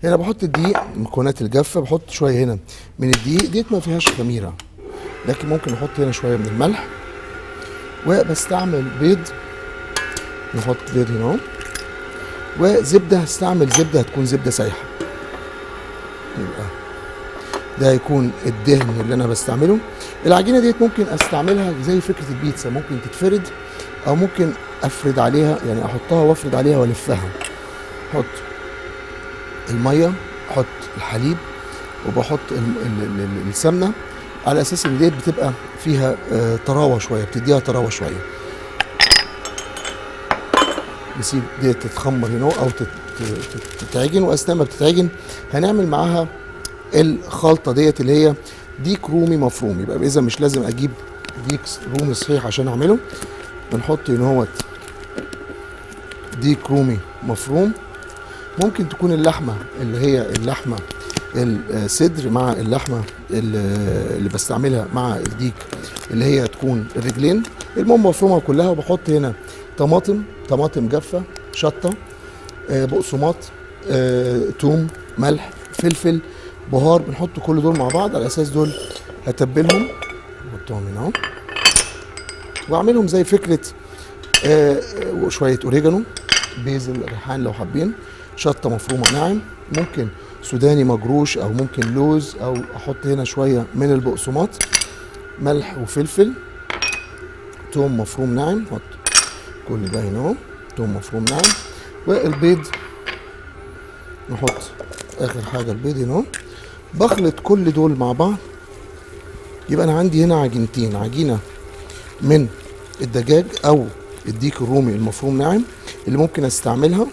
هنا بحط الدقيق المكونات الجافه بحط شويه هنا من الدقيق ديت ما فيهاش خميره لكن ممكن نحط هنا شويه من الملح وبستعمل بيض نحط بيض هنا اهو وزبده هستعمل زبده هتكون زبده سايحه يبقى ده هيكون الدهن اللي انا بستعمله العجينه ديت ممكن استعملها زي فكره البيتزا ممكن تتفرد او ممكن افرد عليها يعني احطها وافرد عليها والفها احط الميه احط الحليب وبحط ال- ال- ال- ال- السمنه على اساس ان ديت بتبقى فيها آه، طراوه شويه بتديها طراوه شويه نسيب ديت تتخمر هنا او تت- تت- تتعجن واثناء ما بتتعجن هنعمل معاها الخلطه ديت اللي هي ديك رومي مفروم يبقى اذا مش لازم اجيب ديك رومي صحيح عشان اعمله بنحط هنا هوت ديك رومي مفروم ممكن تكون اللحمه اللي هي اللحمه الصدر مع اللحمه اللي اللي بستعملها مع الديك اللي هي تكون الرجلين المهم مفرومه كلها وبحط هنا طماطم طماطم جافه شطه آه، بقسماط آه، توم ملح فلفل بهار بنحط كل دول مع بعض على اساس دول هتبلهم نحطهم هنا اهو واعملهم زي فكره آه، آه، وشويه اوريجانو بيزل ريحان لو حابين شطه مفرومه ناعم ممكن سوداني مجروش او ممكن لوز او احط هنا شويه من البقسماط ملح وفلفل توم مفروم ناعم حط كل ده هنا اهو توم مفروم ناعم والبيض نحط اخر حاجه البيض هنا اهو بخلط كل دول مع بعض يبقى انا عندي هنا عجينتين عجينه من الدجاج او الديك الرومي المفروم ناعم اللي ممكن استعملها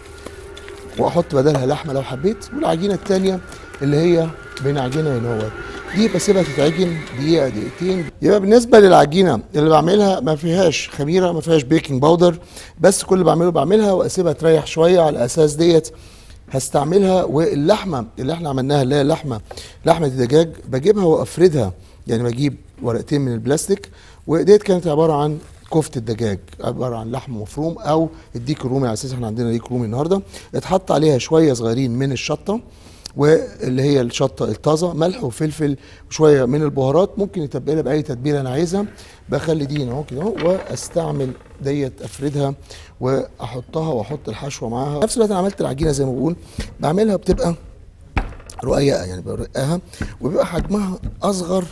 واحط بدلها لحمه لو حبيت والعجينه التانية اللي هي بنعجنها هنا هو دي بسيبها تتعجن دقيقه دقيقتين يبقى بالنسبه للعجينه اللي بعملها ما فيهاش خميره ما فيهاش بيكنج باودر بس كل اللي بعمله بعملها واسيبها تريح شويه على اساس ديت هستعملها واللحمه اللي احنا عملناها اللي هي لحمه لحمه الدجاج بجيبها وافردها يعني بجيب ورقتين من البلاستيك وديت كانت عباره عن كفته الدجاج عباره عن لحم مفروم او الديك الرومي على اساس احنا عندنا ديك رومي النهارده اتحط عليها شويه صغيرين من الشطه واللي هي الشطه الطازه ملح وفلفل وشويه من البهارات ممكن يتبلها باي تتبيله انا عايزها بخلي دي هنا اهو كده اهو واستعمل ديت افردها واحطها واحط الحشوه معاها في نفس الوقت انا عملت العجينه زي ما بقول بعملها بتبقى رقيقه يعني برقها وبيبقى حجمها اصغر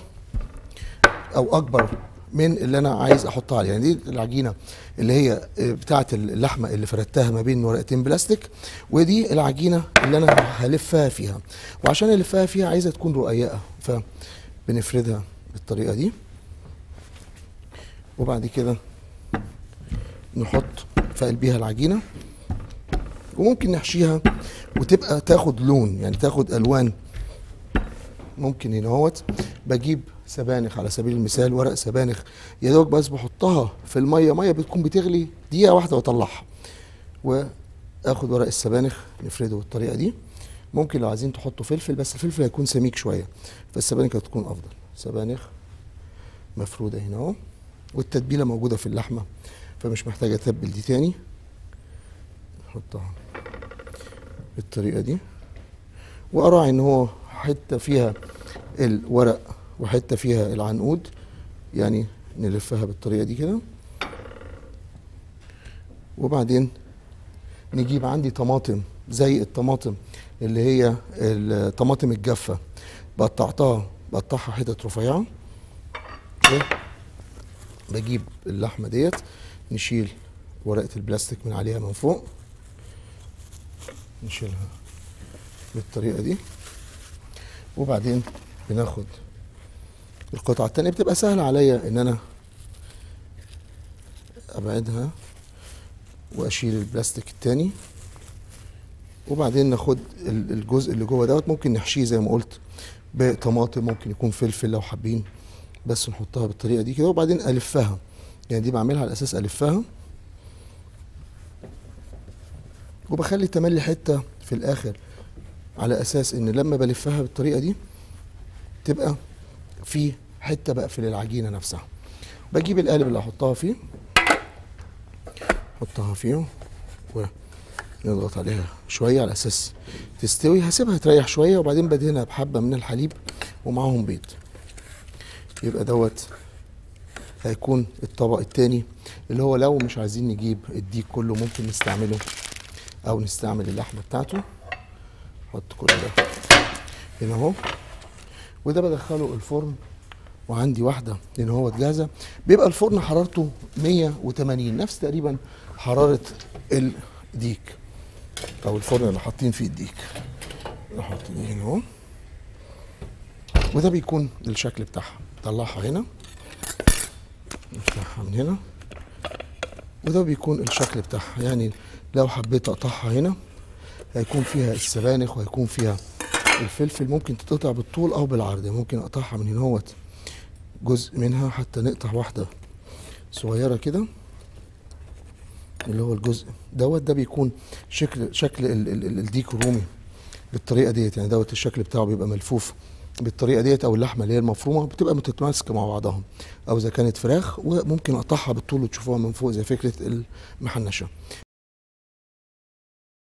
او اكبر من اللي انا عايز احطها عليه يعني دي العجينه اللي هي بتاعه اللحمه اللي فردتها ما بين ورقتين بلاستيك ودي العجينه اللي انا هلفها فيها وعشان الفها فيها عايزه تكون رقيقه فبنفردها بالطريقه دي وبعد كده نحط في قلبيها العجينه وممكن نحشيها وتبقى تاخد لون يعني تاخد الوان ممكن هنا اهوت بجيب سبانخ على سبيل المثال ورق سبانخ يا دوب بس بحطها في الميه ميه بتكون بتغلي دقيقه واحده واطلعها واخد ورق السبانخ نفرده بالطريقه دي ممكن لو عايزين تحطوا فلفل بس الفلفل هيكون سميك شويه فالسبانخ هتكون افضل سبانخ مفروده هنا اهو والتتبيله موجوده في اللحمه فمش محتاجه اتبل دي تاني نحطها بالطريقه دي واراعي ان هو حته فيها الورق وحته فيها العنقود يعني نلفها بالطريقه دي كده وبعدين نجيب عندي طماطم زي الطماطم اللي هي الطماطم الجافه بقطعتها بقطعها حتت رفيعه بجيب اللحمه ديت نشيل ورقه البلاستيك من عليها من فوق نشيلها بالطريقه دي وبعدين بناخد القطعة التانية بتبقى سهلة عليا ان انا ابعدها واشيل البلاستيك التاني وبعدين ناخد الجزء اللي جوه دوت ممكن نحشيه زي ما قلت بطماطم ممكن يكون فلفل لو حابين بس نحطها بالطريقة دي كده وبعدين الفها يعني دي بعملها على اساس الفها وبخلي تملي حتة في الاخر على اساس ان لما بلفها بالطريقة دي تبقى في حته بقفل العجينه نفسها بجيب القالب اللي احطها فيه احطها فيه نضغط عليها شويه على اساس تستوي هسيبها تريح شويه وبعدين بدهنها بحبه من الحليب ومعاهم بيض يبقى دوت هيكون الطبق التاني اللي هو لو مش عايزين نجيب الديك كله ممكن نستعمله او نستعمل اللحمه بتاعته حط كل ده هنا اهو وده بدخله الفرن وعندي واحده لان هو جاهزه بيبقى الفرن حرارته 180 نفس تقريبا حراره الديك او الفرن اللي حاطين فيه الديك نحط دي هنا اهو وده بيكون الشكل بتاعها طلعها هنا نفتحها من هنا وده بيكون الشكل بتاعها يعني لو حبيت اقطعها هنا هيكون فيها السبانخ وهيكون فيها الفلفل ممكن تتقطع بالطول او بالعرض ممكن اقطعها من هنا هوت جزء منها حتى نقطع واحده صغيره كده اللي هو الجزء دوت ده بيكون شكل شكل ال- ال- ال- الديك الرومي بالطريقه ديت يعني دوت الشكل بتاعه بيبقى ملفوف بالطريقه ديت او اللحمه اللي هي المفرومه بتبقى متماسكه مع بعضها او اذا كانت فراخ وممكن اقطعها بالطول وتشوفوها من فوق زي فكره المحنشه